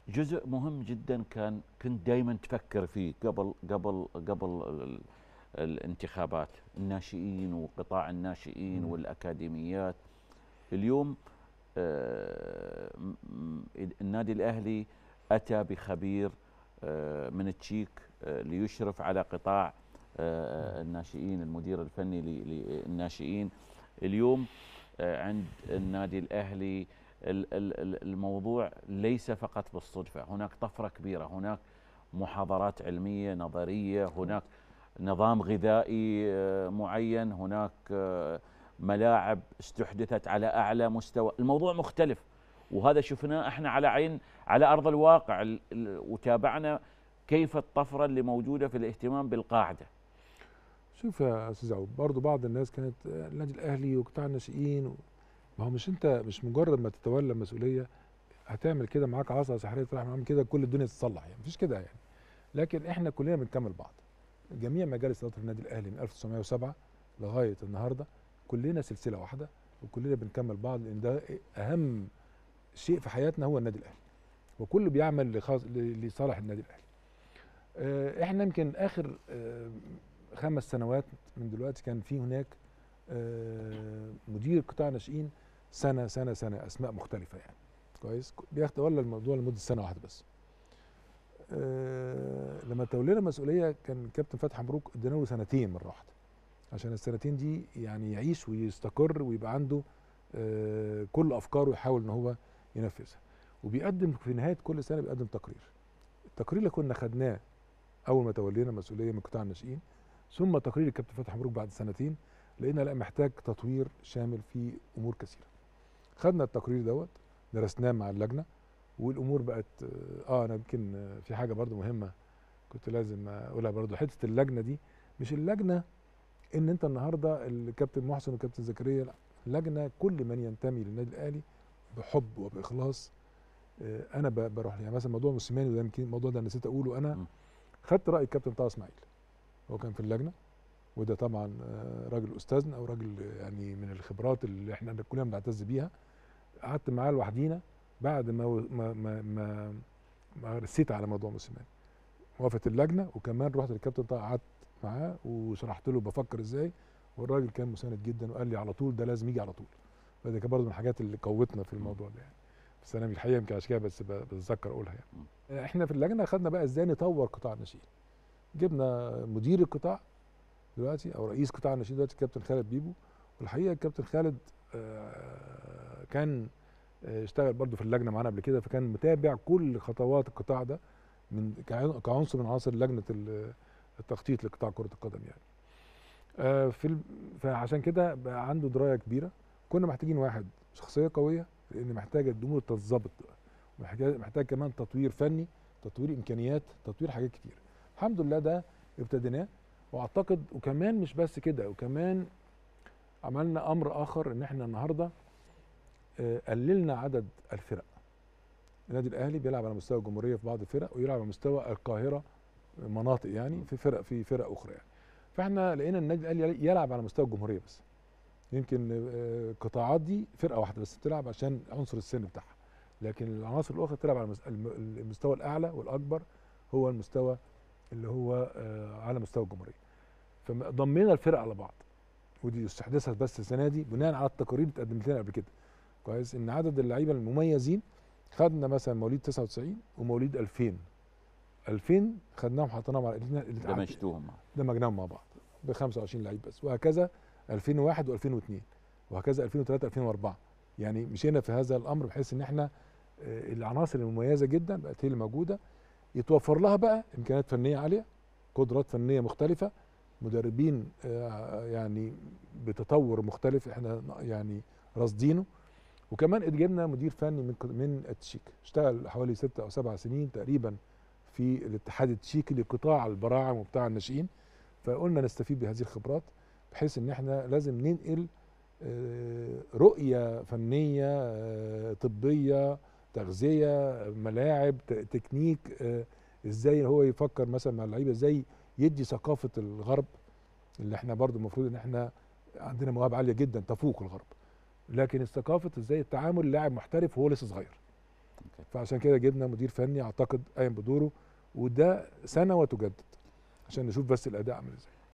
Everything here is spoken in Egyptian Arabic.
جزء مهم جدا كان كنت دائما تفكر فيه قبل قبل قبل الانتخابات الناشئين وقطاع الناشئين والاكاديميات اليوم آه، النادي الاهلي اتى بخبير آه، من التشيك آه، ليشرف على قطاع الناشئين المدير الفني للناشئين اليوم عند النادي الاهلي الموضوع ليس فقط بالصدفه هناك طفره كبيره هناك محاضرات علميه نظريه هناك نظام غذائي معين هناك ملاعب استحدثت على اعلى مستوى الموضوع مختلف وهذا شفناه احنا على عين على ارض الواقع وتابعنا كيف الطفره اللي موجوده في الاهتمام بالقاعده شوف يا استاذ عوب برضه بعض الناس كانت النادي الاهلي وقطاع الناشئين ما هو مش انت مش مجرد ما تتولى مسؤوليه هتعمل كده معاك عصا سحريه تروح معاهم كده كل الدنيا تتصلح يعني مفيش كده يعني لكن احنا كلنا بنكمل بعض جميع مجالس اداره النادي الاهلي من 1907 لغايه النهارده كلنا سلسله واحده وكلنا بنكمل بعض لان ده اهم شيء في حياتنا هو النادي الاهلي وكل بيعمل لصالح النادي الاهلي آه، احنا يمكن اخر آه، خمس سنوات من دلوقتي كان في هناك آه، مدير قطاع ناشئين سنه سنه سنه اسماء مختلفه يعني كويس بيتولى الموضوع لمده سنه واحده بس لما تولينا المسؤوليه كان كابتن فتحي مبروك ادينا له سنتين مره واحده عشان السنتين دي يعني يعيش ويستقر ويبقى عنده آه، كل افكاره يحاول ان هو ينفذها وبيقدم في نهايه كل سنه بيقدم تقرير التقرير اللي كنا خدناه اول ما تولينا مسؤوليه من قطاع الناشئين ثم تقرير الكابتن فتحي مبروك بعد سنتين لقينا لا محتاج تطوير شامل في امور كثيره خدنا التقرير دوت درسناه مع اللجنه والامور بقت اه انا يمكن في حاجه برضو مهمه كنت لازم اقولها برضو حته اللجنه دي مش اللجنه ان انت النهارده الكابتن محسن والكابتن زكريا لجنه كل من ينتمي للنادي الاهلي بحب وباخلاص آه، انا بروح يعني مثلا موضوع موسيماني وده يمكن الموضوع ده نسيت اقوله انا خدت راي الكابتن طه اسماعيل هو كان في اللجنه وده طبعا آه، راجل استاذنا او راجل يعني من الخبرات اللي احنا كلنا بنعتز بيها قعدت معاه لوحدينا بعد ما ما ما ما, ما رسيت على موضوع موسيماني وقفت اللجنه وكمان رحت للكابتن طه قعدت معاه وشرحت له بفكر ازاي والراجل كان مساند جدا وقال لي على طول ده لازم يجي على طول فده كان برضه من الحاجات اللي قوتنا في الموضوع ده يعني بس انا الحقيقه يمكن عشان كده بس بتذكر اقولها يعني احنا في اللجنه خدنا بقى ازاي نطور قطاع الناشئين جبنا مدير القطاع دلوقتي او رئيس قطاع الناشئين دلوقتي الكابتن خالد بيبو والحقيقه الكابتن خالد آه، كان آه، اشتغل برضه في اللجنه معانا قبل كده فكان متابع كل خطوات القطاع ده من كعنصر من عناصر لجنه التخطيط لقطاع كره القدم يعني آه في فعشان كده بقى عنده درايه كبيره كنا محتاجين واحد شخصيه قويه لان محتاجه الامور تتظبط محتاج محتاج كمان تطوير فني تطوير امكانيات تطوير حاجات كتير الحمد لله ده ابتديناه واعتقد وكمان مش بس كده وكمان عملنا امر اخر ان احنا النهارده آه، قللنا عدد الفرق النادي الاهلي بيلعب على مستوى الجمهوريه في بعض الفرق ويلعب على مستوى القاهره مناطق يعني في فرق في فرق اخرى يعني فاحنا لقينا النادي الاهلي يلعب على مستوى الجمهوريه بس يمكن القطاعات آه، دي فرقه واحده بس بتلعب عشان عنصر السن بتاعها لكن العناصر الاخرى بتلعب على المستوى الاعلى والاكبر هو المستوى اللي هو آه، على مستوى الجمهوريه فضمينا الفرق على بعض ودي استحدثت بس السنه دي بناء على التقارير اللي اتقدمت لنا قبل كده كويس ان عدد اللعيبه المميزين خدنا مثلا مواليد 99 ومواليد 2000 2000 خدناهم حطيناهم على دمجتوهم دمجناهم مع بعض ب 25 لعيب بس وهكذا 2001 و2002 وهكذا 2003 2004 يعني مشينا في هذا الامر بحيث ان احنا آه، العناصر المميزه جدا بقت هي اللي موجوده يتوفر لها بقى امكانيات فنيه عاليه قدرات فنيه مختلفه مدربين آه، يعني بتطور مختلف احنا يعني راصدينه وكمان جبنا مدير فني من من التشيك اشتغل حوالي ستة او سبع سنين تقريبا في الاتحاد التشيكي لقطاع البراعم وبتاع الناشئين فقلنا نستفيد بهذه الخبرات بحيث ان احنا لازم ننقل آه، رؤيه فنيه آه، طبيه تغذيه ملاعب تكنيك آه، ازاي هو يفكر مثلا مع اللعيبه ازاي يدي ثقافه الغرب اللي احنا برضو المفروض ان احنا عندنا مواهب عاليه جدا تفوق الغرب لكن الثقافه ازاي التعامل لاعب محترف وهو لسه صغير فني فعشان كده جبنا مدير فني اعتقد قايم بدوره وده سنه وتجدد عشان نشوف بس الاداء عامل ازاي